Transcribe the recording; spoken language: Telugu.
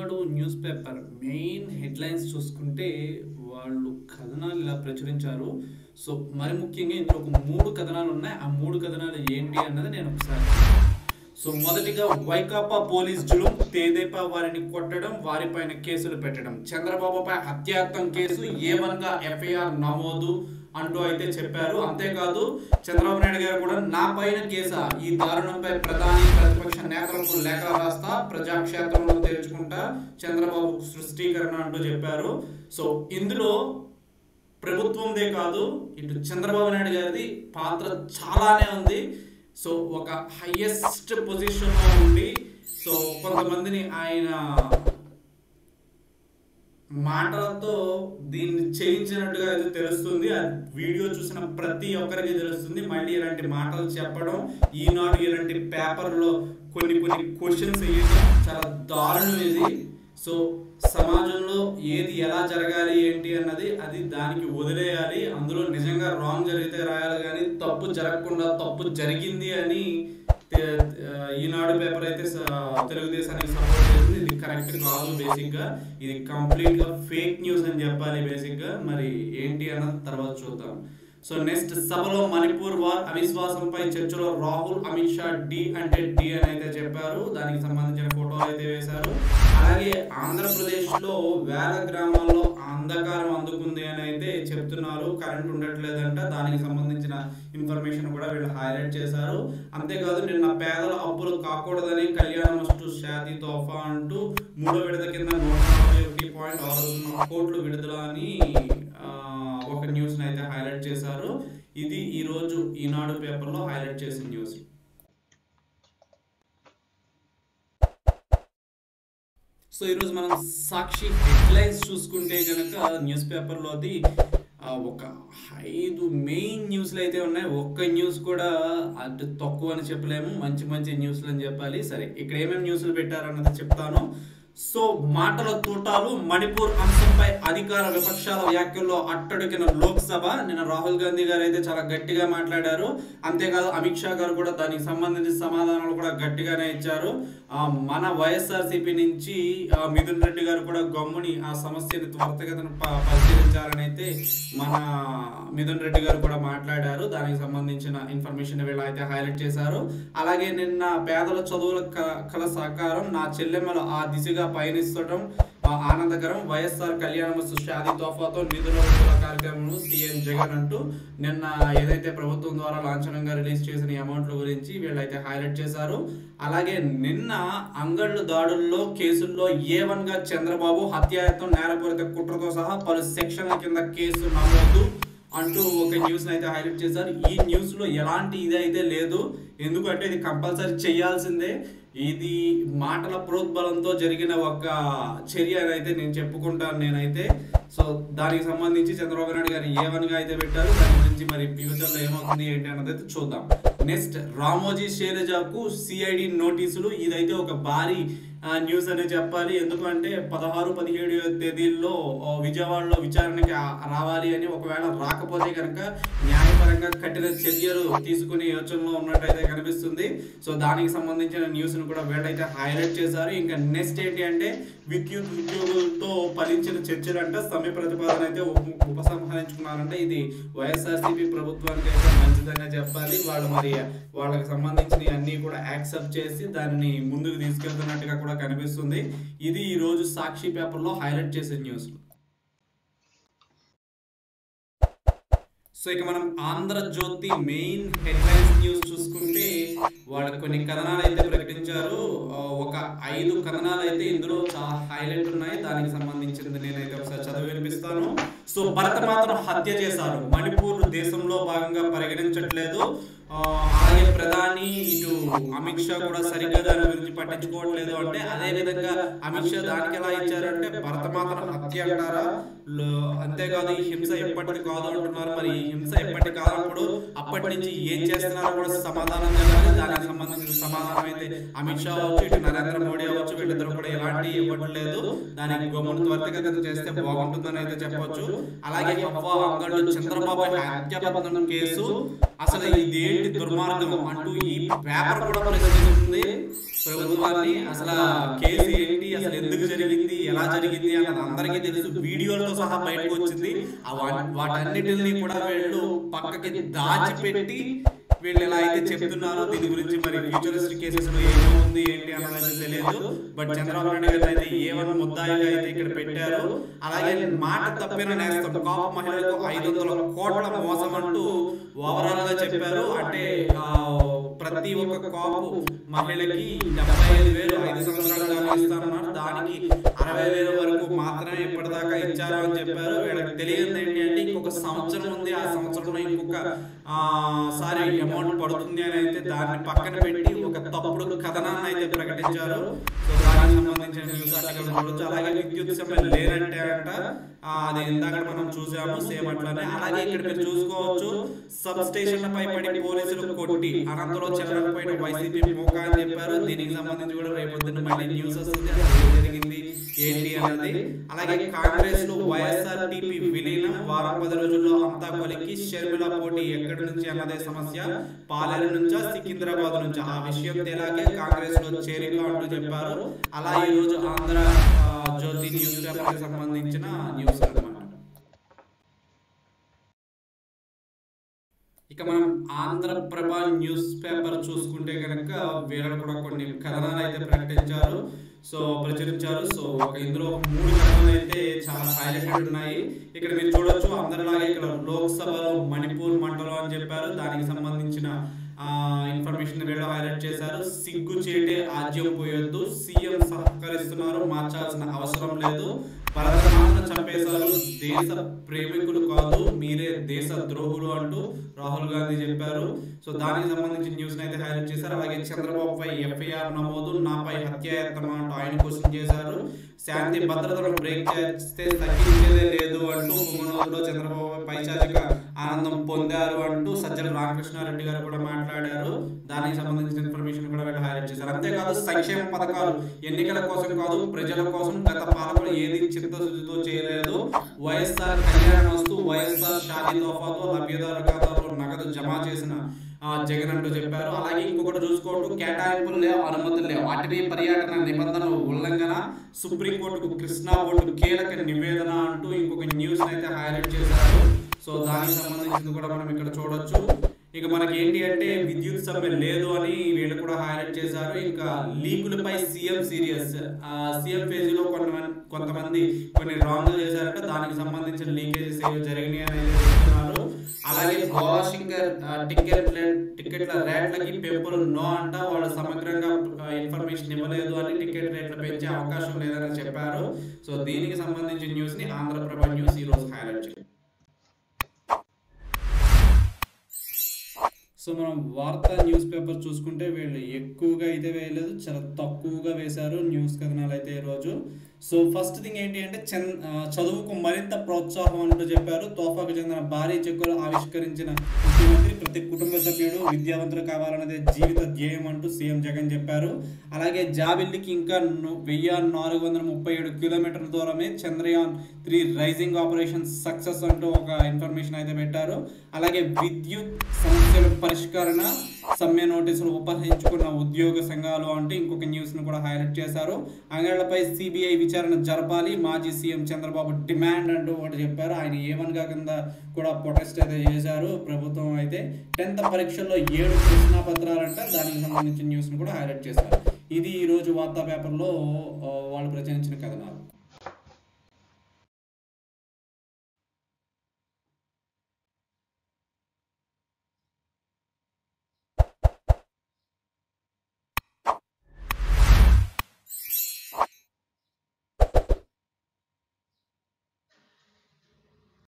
ఈనాడు న్యూస్ పేపర్ మెయిన్ హెడ్లైన్స్ చూసుకుంటే వాళ్ళు కథనాలు ఇలా ప్రచురించారు సో మరి ముఖ్యంగా ఇందులో ఒక మూడు కథనాలు ఉన్నాయి ఆ మూడు కథనాలు ఏంటి అన్నది నేను ఒకసారి సో మొదటిగా వైకాపా పోలీస్ జులుం తేదేపా వారిని కొట్టడం వారిపైన కేసులు పెట్టడం చంద్రబాబుపై హత్యాయత్నం కేసు ఏవన్గా ఎఫ్ఐఆర్ నమోదు అంటూ అయితే చెప్పారు అంతేకాదు చంద్రబాబు నాయుడు గారు కూడా నా పైన కేసా ఈ దారుణంపై ప్రధాని ప్రతిపక్ష నేతలకు లేఖ రాస్తా ప్రజాక్షేత్రంలో తెరుచుకుంటా చంద్రబాబు సృష్టీకరణ అంటూ చెప్పారు సో ఇందులో ప్రభుత్వందే కాదు ఇటు చంద్రబాబు నాయుడు గారిది పాత్ర చాలానే ఉంది సో ఒక హైయెస్ట్ పొజిషన్లో ఉండి సో కొంతమందిని ఆయన మాటలతో దీన్ని చేయించినట్టుగా అయితే తెలుస్తుంది ఆ వీడియో చూసిన ప్రతి ఒక్కరికి తెలుస్తుంది మళ్ళీ ఇలాంటి మాటలు చెప్పడం ఈనాడు ఇలాంటి పేపర్లో కొన్ని కొన్ని క్వశ్చన్స్ వేయడం చాలా దారుణం ఇది సో సమాజంలో ఏది ఎలా జరగాలి ఏంటి అన్నది అది దానికి వదిలేయాలి అందులో నిజంగా రాంగ్ జరిగితే రాయాలి కానీ తప్పు జరగకుండా తప్పు జరిగింది అని తే- ఈనాడు పేపర్ అయితే స- తెలుగుదేశానికి సపోర్ట్ చేసింది ఇది కరెక్ట్ కాదు బేసిక్ గా ఇది కంప్లీట్ గా ఫేక్ న్యూస్ అని చెప్పాలి బేసిక్ గా మరి ఏంటి అన్నది తర్వాత చూద్దాం సో నెక్స్ట్ సభలో మణిపూర్ వార్ అవిశ్వాసంపై చర్చలో రాహుల్ అమిత్ షా డి అంటే డి అని అయితే చెప్పారు దానికి సంబంధించిన ఫోటోలు అయితే వేశారు అలాగే ఆంధ్రప్రదేశ్ లో వేల గ్రామాల్లో అంధకారం అందుకుంది అని అయితే చెప్తున్నారు కరెంట్ ఉండట్లేదంట దానికి సంబంధించిన ఇన్ఫర్మేషన్ కూడా వీళ్ళు హైలైట్ చేశారు అంతేకాదు నిన్న పేదల అప్పులు కాకూడదని కళ్యాణ మస్టు షాదీ తోఫా అంటూ మూడో విడత కింద నూట నలభై ఒకటి పాయింట్ ఆరు సున్నా కోట్లు విడుదల అని ఆ, ఒక న్యూస్ అయితే హైలైట్ చేశారు ఇది ఈ రోజు ఈనాడు పేపర్లో హైలైట్ చేసిన న్యూస్ సో ఈరోజు మనం సాక్షి హెడ్లైన్స్ చూసుకుంటే కనుక న్యూస్ పేపర్లోది ఆ, ఒక ఐదు మెయిన్ న్యూస్లు అయితే ఉన్నాయి ఒక్క న్యూస్ కూడా అటు తక్కువ అని చెప్పలేము మంచి మంచి న్యూస్లు అని చెప్పాలి సరే ఇక్కడ ఏమేమి న్యూస్లు పెట్టారన్నది చెప్తాను సో మాటల తూటాలు మణిపూర్ అంశంపై అధికార విపక్షాల వ్యాఖ్యల్లో అట్టడికిన లోక్సభ నిన్న రాహుల్ గాంధీ గారు అయితే చాలా గట్టిగా మాట్లాడారు అంతేకాదు అమిత్ షా గారు కూడా దానికి సంబంధించిన సమాధానాలు కూడా గట్టిగానే ఇచ్చారు ఆ, మన వైఎస్ఆర్సీపీ నుంచి ఆ, మిథున్ రెడ్డి గారు కూడా గమ్ముని ఆ సమస్యని త్వరితగతిన ప- పరిశీలించాలని అయితే మన మిథున్ రెడ్డి గారు కూడా మాట్లాడారు దానికి సంబంధించిన ఇన్ఫర్మేషన్ వీళ్ళు అయితే హైలైట్ చేశారు అలాగే నిన్న పేదల చదువుల క- కల సహకారం నా చెల్లెమ్మలు ఆ దిశగా పయనిస్తడం ఆ, ఆనందకరం వైఎస్ఆర్ కళ్యాణ షాదీ తోఫాతో నిధుల విడుదల కార్యక్రమం సీఎం జగన్ అంటూ నిన్న ఏదైతే ప్రభుత్వం ద్వారా లాంఛనంగా రిలీజ్ చేసిన అమౌంట్ల గురించి వీళ్ళైతే హైలైట్ చేశారు అలాగే నిన్న అంగళ్ళు దాడుల్లో కేసుల్లో ఏ వన్ గా చంద్రబాబు హత్యాయత్నం నేరపూరిత కుట్రతో సహా పలు సెక్షన్ల కింద కేసు నమోదు అంటూ ఒక న్యూస్ అయితే హైలైట్ చేశారు ఈ న్యూస్ లో ఎలాంటి ఇది అయితే లేదు ఎందుకంటే ఇది కంపల్సరీ చేయాల్సిందే ఇది మాటల ప్రోద్బలంతో జరిగిన ఒక చర్య అని అయితే నేను చెప్పుకుంటాను నేనైతే సో దానికి సంబంధించి చంద్రబాబు నాయుడు గారు ఏ వన్ గా అయితే పెట్టారు దాని గురించి మరి ఫ్యూచర్ లో ఏమవుతుంది ఏంటి అన్నది అయితే చూద్దాం నెక్స్ట్ రామోజీ శైలజకు సిఐడి నోటీసులు ఇదైతే ఒక భారీ ఆ, న్యూస్ అనే చెప్పాలి ఎందుకంటే పదహారు పదిహేడు తేదీల్లో ఆ, విజయవాడలో విచారణకి ఆ- రావాలి అని ఒకవేళ రాకపోతే కనుక న్యాయపరంగా కఠిన చర్యలు తీసుకునే యోచనలో ఉన్నట్టయితే కనిపిస్తుంది సో దానికి సంబంధించిన న్యూస్ ను కూడా వీళ్ళైతే హైలైట్ చేశారు ఇంకా నెక్స్ట్ ఏంటి అంటే విద్యుత్ ఉద్యోగులతో ఫలించిన చర్చలు అంటే సమ్మె ప్రతిపాదన అయితే ఉప- ఉపసంహరించుకున్నారంటే ఇది వైఎస్ఆర్సీపీ ప్రభుత్వానికి అయితే మంచిదనే చెప్పాలి వాళ్ళు మరి వాళ్ళకి సంబంధించిన అన్ని కూడా యాక్సెప్ట్ చేసి దానిని ముందుకు తీసుకెళ్తున్నట్టుగా కూడా కనిపిస్తుంది ఇది ఈ రోజు సాక్షి పేపర్లో హైలైట్ చేసే న్యూస్ సో ఇక మనం ఆంధ్రజ్యోతి మెయిన్ హెడ్లైన్స్ న్యూస్ చూసుకుంటే వాళ్ళు కొన్ని కథనాలు అయితే ప్రకటించారు ఆ, ఒక ఐదు కథనాలు అయితే ఇందులో చాలా హైలైట్ ఉన్నాయి దానికి సంబంధించింది నేనైతే ఒకసారి చదివి వినిపిస్తాను సో భరత మాత్రం హత్య చేశారు మణిపూర్ దేశంలో భాగంగా పరిగణించట్లేదు ఆ, అలాగే ప్రధాని ఇటు అమిత్ షా కూడా సరిగ్గా దాని గురించి పట్టించుకోవట్లేదు అంటే అదే విధంగా అమిత్ షా దానికి ఎలా ఇచ్చారంటే భరత మాత్రం హత్య అంటారా లో- అంతేకాదు ఈ హింస ఎప్పటిది కాదు అంటున్నారు మరి ఈ హింస ఎప్పటి కాదప్పుడు అప్పటి నుంచి ఏం చేస్తున్నారో కూడా సమాధానం చెప్పాలి దానికి సంబంధించిన సమాధానం అయితే అమిత్ షా అవచ్చు ఇటు నరేంద్ర మోడీ అవ్వచ్చు వీళ్ళిద్దరు కూడా ఎలాంటి ఇవ్వట్లేదు దానికి గమ్మును త్వరితగతిన చేస్తే బాగుంటుందని అయితే చెప్పొచ్చు అలాగే హవ్వ అంగళ్ళు చంద్రబాబు హత్యాపత్నం కేసు అసలు ఇదేంటి దుర్మార్గం అంటూ ఈ పేపర్ కూడా ప్రశ్నిస్తుంది ప్రభుత్వాన్ని అసలు కేసు ఏంటి అసలు ఎందుకు జరిగింది ఎలా జరిగింది అన్నది అందరికీ తెలుసు వీడియోలతో సహా బయటకు వచ్చింది ఆ వా- వాటన్నిటిని కూడా వీళ్ళు పక్కకి దాచిపెట్టి వీళ్ళు ఎలా అయితే చెప్తున్నారో దీని గురించి మరి ఫ్యూచరిస్టిక్ కేసెస్ లో ఏముంది ఏంటి అన్నది తెలియదు బట్ చంద్రబాబు నాయుడు గారు అయితే ఏ వన్ ముద్దాయిగా అయితే ఇక్కడ పెట్టారు అలాగే మాట తప్పిన నేస్తం కాపు మహిళలకు ఐదు వందల కోట్ల మోసం అంటూ ఓవరాల్ గా చెప్పారు అంటే ఆ, ప్రతి ఒక్క కాపు మహిళకి డెబ్బై ఐదు వేలు ఐదు సంవత్సరాలు దాకా ఇస్తారన్నారు దానికి అరవై వేల వరకు మాత్రమే ఇప్పటిదాకా ఇచ్చారు అని చెప్పారు వీళ్ళకి తెలియదు ఏంటి అంటే ఇంకొక సంవత్సరం ఉంది ఆ సంవత్సరంలో ఇంకొక ఆ, సారీ అమౌంట్ పడుతుంది అని అయితే దాన్ని పక్కన పెట్టి ఒక తప్పుడు కథనాన్ని అయితే ప్రకటించారు సో దానికి సంబంధించిన న్యూస్ ఆర్టికల్ చూడొచ్చు అలాగే విద్యుత్ సమ్మె లేనంటే అంట ఆ, అది ఇందాక మనం చూసాము సేమ్ అట్లానే అలాగే ఇక్కడ మీరు చూసుకోవచ్చు సబ్ స్టేషన్ల పై పడి పోలీసులు కొట్టి అనంతరం చెల్లకపోయిన వైసీపీ మోకా అని చెప్పారు దీనికి సంబంధించి కూడా రేపు పొద్దున్న మళ్ళీ న్యూస్ వస్తుంది అసలు ఏం జరిగింది ఏంటి అన్నది అలాగే కాంగ్రెస్ లో వైఎస్ఆర్ టీపీ విలీనం వారం పది రోజుల్లో అంతా కొలికి షర్మిల పోటీ ఎక్కడి నుంచి అన్నదే సమస్య పాలేరు నుంచా సికింద్రాబాద్ నుంచా ఆ విషయం తేలాకే కాంగ్రెస్ లో చేరిక అంటూ చెప్పారు అలా ఈ రోజు ఆంధ్ర ఆ, జ్యోతి న్యూస్ పేపర్ కి సంబంధించిన న్యూస్ అన్నమాట ఇక మనం ఆంధ్రప్రభ న్యూస్ పేపర్ చూసుకుంటే కనుక వీళ్ళు కూడా కొన్ని కథనాలు అయితే ప్రకటించారు సో ప్రచురించారు సో ఒక ఇందులో ఒక మూడు కథనాలు అయితే చాలా హైలైటెడ్ ఉన్నాయి ఇక్కడ మీరు చూడొచ్చు అందరిలాగే ఇక్కడ లోక్సభలో మణిపూర్ మండలం అని చెప్పారు దానికి సంబంధించిన ఆ, ఇన్ఫర్మేషన్ వీళ్ళు హైలైట్ చేశారు సిగ్గు చేటే ఆజ్యం పోయొద్దు సీఎం సహకరిస్తున్నారు మార్చాల్సిన అవసరం లేదు భరతమాతను చంపేశారు దేశ ప్రేమికులు కాదు మీరే దేశ ద్రోహులు అంటూ రాహుల్ గాంధీ చెప్పారు సో దానికి సంబంధించిన న్యూస్ అయితే హైలైట్ చేశారు అలాగే చంద్రబాబు పై ఎఫ్ఐఆర్ నమోదు నాపై హత్యాయత్నం అంటూ ఆయన క్వశ్చన్ చేశారు శాంతి భద్రతను బ్రేక్ చేస్తే తగ్గించేదే లేదు అంటూ పొంగనూరులో చంద్రబాబు పైచాచిక ఆనందం పొందారు అంటూ సజ్జల రామకృష్ణారెడ్డి గారు కూడా మాట్లాడారు దానికి సంబంధించిన ఇన్ఫర్మేషన్ కూడా వీళ్ళు హైలైట్ చేశారు అంతేకాదు సంక్షేమ పథకాలు ఎన్నికల కోసం కాదు ప్రజల కోసం గత పాలకులు ఏది చిత్తశుద్ధితో చేయలేదు వైఎస్ఆర్ కళ్యాణ వస్తూ వైఎస్ఆర్ షాదీ తోఫాతో లబ్ధిదారు ఖాతాలో నగదు జమ చేసిన ఆ, జగన్ అంటూ చెప్పారు అలాగే ఇంకొకటి చూసుకోవట్టు కేటాయింపులు లేవు అనుమతులు లేవు అటవీ పర్యటన నిబంధనల ఉల్లంఘన సుప్రీంకోర్టుకు కృష్ణా బోర్డు కీలక నివేదన అంటూ ఇంకొక న్యూస్ అయితే హైలైట్ చేశారు సో దానికి సంబంధించింది కూడా మనం ఇక్కడ చూడొచ్చు ఇక మనకి ఏంటి అంటే విద్యుత్ సమ్మె లేదు అని వీళ్ళు కూడా హైలైట్ చేశారు ఇంకా లీకులపై సీఎం సీరియస్ సీఎం పేజీలో కొంతమంది కొంతమంది కొన్ని రాంగ్ చేశారంట దానికి సంబంధించిన లీకేజెస్ ఏవి జరిగినాయి అని అయితే చెప్తున్నారు అలాగే గోవా శంకర్ టికెట్ టికెట్ల రేట్లకి పెంపులు నో అంట వాళ్ళు సమగ్రంగా ఇన్ఫర్మేషన్ ఇవ్వలేదు అని టికెట్ రేట్లు పెంచే అవకాశం లేదని చెప్పారు సో దీనికి సంబంధించిన న్యూస్ ని ఆంధ్రప్రభ న్యూస్ ఈ రోజు హైలైట్ చేశారు సో మనం వార్తా న్యూస్ పేపర్ చూసుకుంటే వీళ్ళు ఎక్కువగా అయితే వేయలేదు చాలా తక్కువగా వేశారు న్యూస్ కథనాలు అయితే ఈరోజు సో ఫస్ట్ థింగ్ ఏంటి అంటే చన్ ఆ, చదువుకు మరింత ప్రోత్సాహం అంటూ చెప్పారు తోఫాకు చెందిన భారీ చెక్కులు ఆవిష్కరించిన ముఖ్యమంత్రి ప్రతి కుటుంబ సభ్యుడు విద్యావంతులు కావాలన్నదే జీవిత ధ్యేయం అంటూ సీఎం జగన్ చెప్పారు అలాగే జాబిల్లికి ఇంకా ను- వెయ్యి నాలుగు వందల ముప్పై ఏడు కిలోమీటర్ల దూరమే Chandrayaan three rising operation success అంటూ ఒక ఇన్ఫర్మేషన్ అయితే పెట్టారు అలాగే విద్యుత్ సమస్యల పరిష్కరణ సమ్మె నోటీసులు ఉపహరించుకున్న ఉద్యోగ సంఘాలు అంటూ ఇంకొక న్యూస్ ను కూడా హైలైట్ చేశారు అంగళ్లపై సిబిఐ విచారణ జరపాలి మాజీ సీఎం చంద్రబాబు డిమాండ్ అంటూ ఒకటి చెప్పారు ఆయన ఏమనగా కింద కూడా ప్రొటెస్ట్ అయితే చేశారు ప్రభుత్వం అయితే టెన్త్ పరీక్షల్లో ఏడు ప్రశ్న పత్రాలంట దానికి సంబంధించిన న్యూస్ ను కూడా హైలైట్ చేశారు ఇది ఈ రోజు వార్తా పేపర్లో ఆ, వాళ్ళు ప్రచురించిన కథనాలు